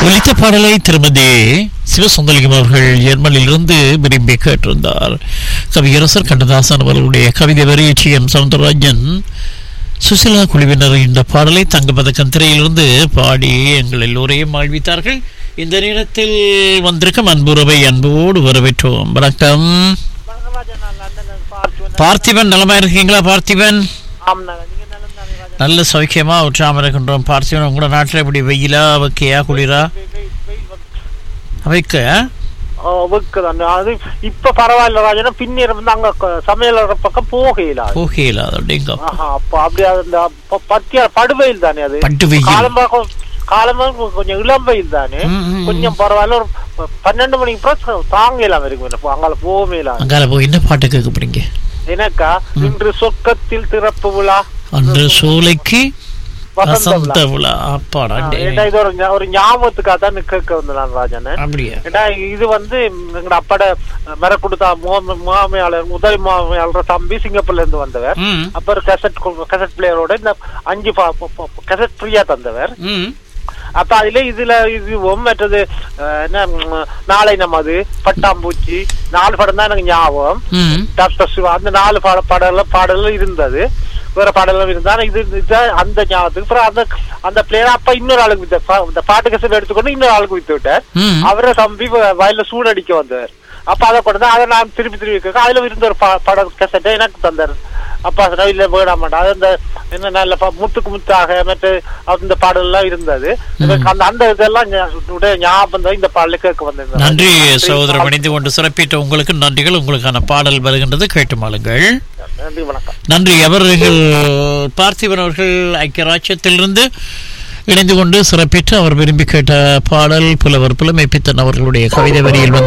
ஒலித்த பாடலை திருமதி சிவசுந்தலிங்கம் அவர்கள் ஜெர்மனியிலிருந்து விரும்பி கேட்டிருந்தார் கவியரசர் கண்ணதாசன் அவர்களுடைய கவிதை வரியிச்சி எம் சவுந்தரராஜன் சுசிலா குழுவினர் இந்த பாடலை தங்கப்பதக்கம் திரையிலிருந்து பாடி எங்கள் எல்லோரையும் வாழ்வித்தார்கள் இந்த நேரத்தில் வந்திருக்கும் அன்புறவை அன்போடு வரவேற்றோம் வணக்கம் பார்த்திபன் நலமா இருக்கீங்களா பார்த்திபன் நல்ல சௌக்கியமா உற்றாம இருக்கின்றோம் பார்த்திபன் உங்களோட நாட்டில் எப்படி வெயிலா வைக்கையா குளிரா வைக்க வெக்குதான் அது இப்ப பரவாயில்ல ராஜனா பின்னர் வந்து அங்க க- சமையலற பக்கம் போகையில போகையில அப்படிங்க ஆஹா அப்ப அப்படி அது அந்த ப- பத்தியா படுவெயில் தானே அது பட்டு வெயில் காலம்பா கொ- காலம்பா கொ- கொஞ்சம் இளம் வெயில் தானே ம், ம், ம். கொஞ்சம் பரவாயில்ல ஒரு ப- பன்னெண்டு மணிக்கு அப்புறம் தாங்கலாம் இருக்கும் எனக்கு அங்கால போகலாம் அங்கால போய் என்ன பாட்டு கேட்க போறீங்க எனக்கா இன்று சொர்க்கத்தில் திறப்பு விழா அன்று சோலைக்கு வசந்த வசந்த விழா விழா அப்பாடா ஆ, டே. ஏண்டா இது ஒரு ஞா- ஒரு ஞாபகத்துக்காக தான் கேட்க வந்தேன் நான் ராஜன் அப்படியா ஏன்னா இது வந்து எங்கட அப்பாட மர கொடுத்தா முகாமையாளர் உதவி முகாமையாளர் தம்பி சிங்கப்பூர்ல இருந்து வந்தவர் ம் அப்புறம் கசட் கசட் பிளேயரோட இந்த அஞ்சு கசட் ஃப்ரீயா தந்தவர் ம் அப்ப அதுல இதுல இதுவும் மற்றது அஹ், என்ன ம், நாளை நமது பட்டாம்பூச்சி நாலு படம் தான் எனக்கு ஞாபகம் ம் டாக்டர் சிவா அந்த நாலு பாட பாடல்கள் பாடல்கள் இருந்தது வேற பாடல்கள் இருந்தா ஆனா இது இதுதான் அந்த ஞாபகத்துக்கு அப்புறம் அந்த அந்த பிளேயர் அப்ப இன்னொரு ஆளுக்கு வித்த பா- இந்த பாட்டு கசட் எடுத்துக்கொண்டு இன்னொரு ஆளுக்கு வித்து விட்டார் ம் அவரை தம்பி வ- வயல்ல சூடடிக்க வந்தார் அப்ப அதை கொண்டு அதை நான் திருப்பி திருப்பி கேட்க அதுல இருந்த ஒரு பா- படம் கசட்டை எனக்கு தந்தார் அப்பா சொன்னா இல்ல வேணாம் மாட்டா அது அந்த என்ன நல்ல பா- முத்துக்கு முத்தாக மற்ற அந்த பாடல் எல்லாம் இருந்தது எனக்கு அந்த அந்த இதெல்லாம் ஞா- உடைய ஞாபகம் தான் இந்த பாடல கேட்க வந்தேன் நன்றி சகோதரர் இணைந்து கொண்டு சிறப்பித்த உங்களுக்கு நன்றிகள் உங்களுக்கான பாடல் வருகின்றது கேட்டு மாளுங்கள் நன்றி வணக்கம் நன்றி அவர்கள் பார்த்திபன் அவர்கள் ஐக்கிய ராஜ்யத்திலிருந்து இணைந்து கொண்டு சிறப்பித்து அவர் விரும்பி கேட்ட பாடல் புலவர் புலமை பித்தன் அவர்களுடைய கவிதை வரியில் வந்து